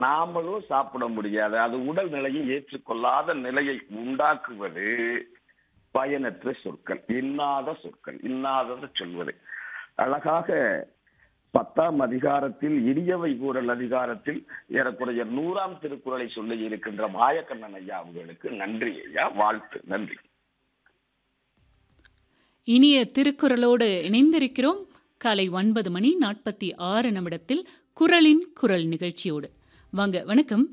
நாமளும் சாப்பிட முடியாது அது உடல் நிலையை ஏற்றுக்கொள்ளாத நிலையை உண்டாக்குவது பயனற்ற சொற்கள் இன்னாத சொற்கள் இன்னாதத சொல்வது அழகாக பத்தாம் அதிகாரத்தில் இடியவை கூறல் அதிகாரத்தில் ஏறக்குறைய நூறாம் திருக்குறளை சொல்லி இருக்கின்ற மாயக்கண்ணன் ஐயா அவர்களுக்கு நன்றி ஐயா வாழ்த்து நன்றி இனிய திருக்குறளோடு இணைந்திருக்கிறோம் காலை ஒன்பது மணி நாற்பத்தி ஆறு நிமிடத்தில் குரலின் குரல் நிகழ்ச்சியோடு வாங்க வணக்கம்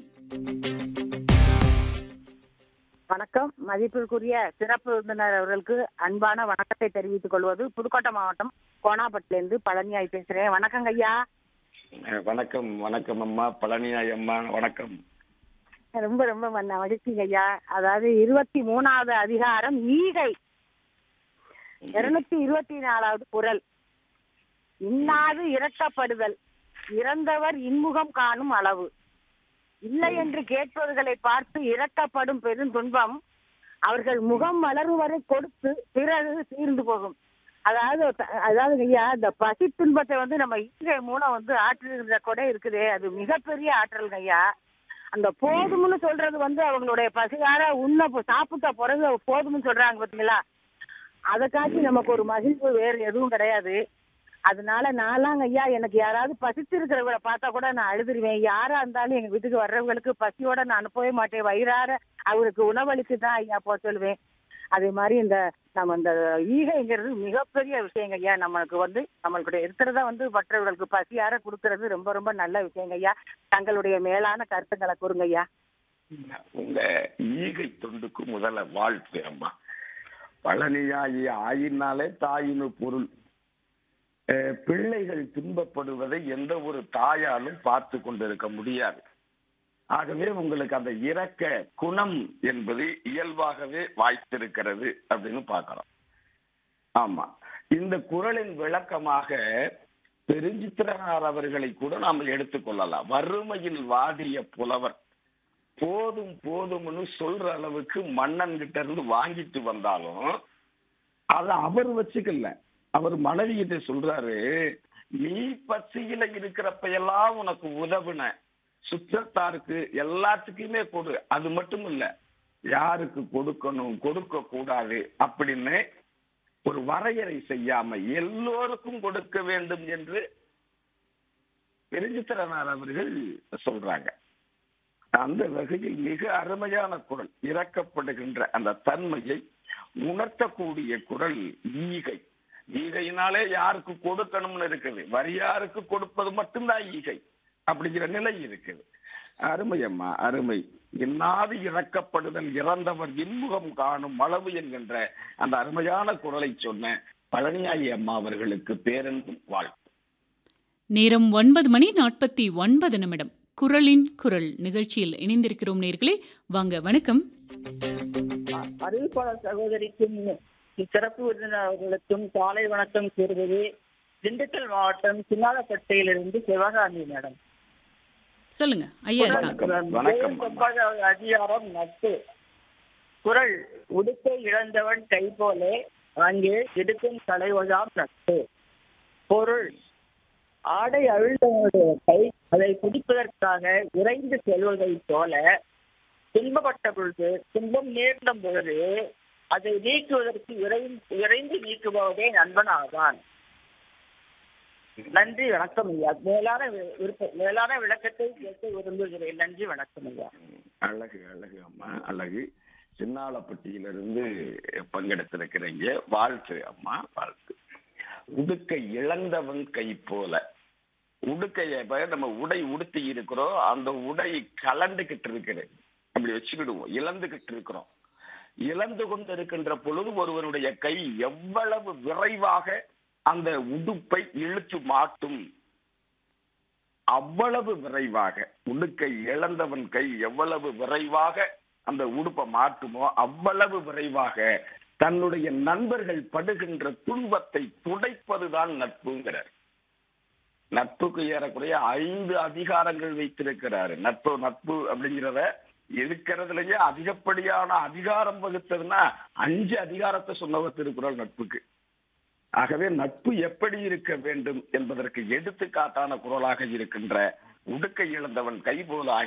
வணக்கம் மதிப்பிற்குரிய சிறப்பு விருந்தினர் அவர்களுக்கு அன்பான வணக்கத்தை தெரிவித்துக் கொள்வது புதுக்கோட்டை மாவட்டம் கோணாப்பட்டிலிருந்து பழனியாய் பேசுறேன் வணக்கங்க ஐயா அஹ் வணக்கம் வணக்கம் அம்மா பழனியாய் அம்மா வணக்கம் ரொம்ப ரொம்ப மன்ன- மகிழ்ச்சிங்க ஐயா அதாவது இருபத்தி மூணாவது அதிகாரம் ஈகை இருநூத்தி இருபத்தி நாலாவது குரல் இன்னாது இறக்கப்படுதல் இறந்தவர் இன்முகம் காணும் அளவு இல்லை என்று கேட்பவர்களை பார்த்து இறக்கப்படும் பெருந்துன்பம் அவர்கள் முகம் வளரும் வரை கொடுத்து பிறகு தீர்ந்து போகும் அதாவது அதாவது ஐயா இந்த பசி துன்பத்தை வந்து நம்ம ஈகை மூலம் வந்து ஆற்றுகிற கூட இருக்குதே அது மிகப்பெரிய ஆற்றல் ஐயா அந்த போதும்னு சொல்றது வந்து அவங்களுடைய பசியார உண்ண சாப்பிட்ட பிறகு போதும்னு சொல்றாங்க பாத்தீங்களா அதை காட்டி நமக்கு ஒரு மகிழ்வு வேறு எதுவும் கிடையாது அதனால நான்லாம் ஐயா எனக்கு யாராவது பசிச்சிருக்கிறவங்களை பார்த்தா கூட நான் அழுதுருவேன் யாரா இருந்தாலும் எங்க வீட்டுக்கு வர்றவங்களுக்கு பசியோட நான் அனுப்பவே மாட்டேன் வயிறார அவருக்கு உணவளித்து தான் ஐயா போக சொல்லுவேன் அதே மாதிரி இந்த நம்ம இந்த ஈகைங்கிறது மிகப்பெரிய விஷயங்க ஐயா நம்மளுக்கு வந்து நம்மளுடைய இருக்கிறத வந்து மற்றவர்களுக்கு பசியார கொடுக்கறது ரொம்ப ரொம்ப நல்ல விஷயங்க ஐயா தங்களுடைய மேலான கருத்துக்களை கூறுங்க ஐயா உங்க ஈகை தொண்டுக்கு முதல்ல வாழ்த்து அம்மா பழனியாயி ஆயினாலே தாயினு பொருள் அஹ் பிள்ளைகள் துன்பப்படுவதை எந்த ஒரு தாயாலும் பார்த்து கொண்டிருக்க முடியாது ஆகவே உங்களுக்கு அந்த இரக்க குணம் என்பது இயல்பாகவே வாய்த்திருக்கிறது அப்படின்னு பார்க்கிறோம் ஆமா இந்த குரலின் விளக்கமாக பெருஞ்சித்திரனார் அவர்களை கூட நாம் எடுத்துக்கொள்ளலாம் வறுமையில் வாடிய புலவர் போதும் போதும்னு சொல்ற அளவுக்கு மன்னன் கிட்ட இருந்து வாங்கிட்டு வந்தாலும் அத அவர் வச்சுக்கல அவர் மனைவி கிட்ட சொல்றாரு நீ பசியில இருக்கிறப்ப எல்லாம் உனக்கு உதவுன சுற்றத்தாருக்கு எல்லாத்துக்குமே கொடு அது மட்டும் இல்ல யாருக்கு கொடுக்கணும் கொடுக்க கூடாது அப்படின்னு ஒரு வரையறை செய்யாம எல்லோருக்கும் கொடுக்க வேண்டும் என்று பெருஞ்சித்திரனார் அவர்கள் சொல்றாங்க அந்த வகையில் மிக அருமையான குரல் இறக்கப்படுகின்ற அந்த தன்மையை உணர்த்தக்கூடிய குரல் ஈகை ஈகையினாலே யாருக்கு கொடுக்கணும்னு இருக்குது வரியாருக்கு கொடுப்பது மட்டும்தான் ஈகை அப்படிங்கிற நிலை இருக்குது அருமை அம்மா அருமை இன்னாது இறக்கப்படுதல் இறந்தவர் இன்முகம் காணும் அளவு என்கின்ற அந்த அருமையான குரலை சொன்ன பழனியாயி அம்மா அவர்களுக்கு பேரன்பும் வாழ்த்து நேரம் ஒன்பது மணி நாற்பத்தி ஒன்பது நிமிடம் குரலின் குரல் நிகழ்ச்சியில் இணைந்திருக்கிறோம் நேர்களே வாங்க வணக்கம் அறிவிப்பாளர் சகோதரிக்கும் சிறப்பு விருந்தினர் அவர்களுக்கும் காலை வணக்கம் கூறுவது திண்டுக்கல் மாவட்டம் சின்னாலப்பட்டையிலிருந்து சிவகாமி மேடம் சொல்லுங்க ஐயா இருக்காங்க வணக்கம், வணக்கம், அம்மா. ஒன்பதாவது அதிகாரம் நட்பு குரல் உடுக்கை இழந்தவன் கை போலே அங்கே எடுக்கும் தலைவதாம் நட்பு பொருள் ஆடை அழுந்தவனுடைய கை அதை பிடிப்பதற்காக விரைந்து செல்வதைப் போல துன்பப்பட்ட பொழுது துன்பம் நேர்ந்த பொழுது அதை நீக்குவதற்கு விரைந்து விரைந்து நீக்குபவனே நண்பன் ஆவான் நன்றி வணக்கம் ஐயா மேலான வி- விருப்ப மேலான விளக்கத்தை கேட்க விரும்புகிறேன் நன்றி வணக்கம் ஐயா அழகு அழகு அம்மா அழகு சின்னாலப்பட்டியிலிருந்து பங்கெடுத்திருக்கிறீங்க வாழ்த்து அம்மா வாழ்த்து உடுக்கை இழந்தவன் கை போல உடுக்கைய இப்ப நம்ம உடை உடுத்தி இருக்கிறோம் அந்த உடை கலண்டுகிட்டு இருக்குது அப்படி வச்சுக்கிடுவோம் இழந்துகிட்டு இருக்கிறோம் இழந்து கொண்டு இருக்கின்ற பொழுது ஒருவருடைய கை எவ்வளவு விரைவாக அந்த உடுப்பை இழுத்து மாட்டும் அவ்வளவு விரைவாக உடுக்கை இழந்தவன் கை எவ்வளவு விரைவாக அந்த உடுப்பை மாட்டுமோ அவ்வளவு விரைவாக தன்னுடைய நண்பர்கள் படுகின்ற துன்பத்தை துடைப்பதுதான் நட்புங்கிறார் நட்புக்கு ஏறக்குறைய ஐந்து அதிகாரங்கள் வைத்திருக்கிறாரு நட்பு நட்பு அப்படிங்கிறத இருக்கிறதுலயே அதிகப்படியான அதிகாரம் வகுத்ததுன்னா அஞ்சு அதிகாரத்தை சொன்னவர் திருக்குறள் நட்புக்கு ஆகவே நட்பு எப்படி இருக்க வேண்டும் என்பதற்கு எடுத்துக்காட்டான குரலாக இருக்கின்ற உடுக்கை இழந்தவன் கை போல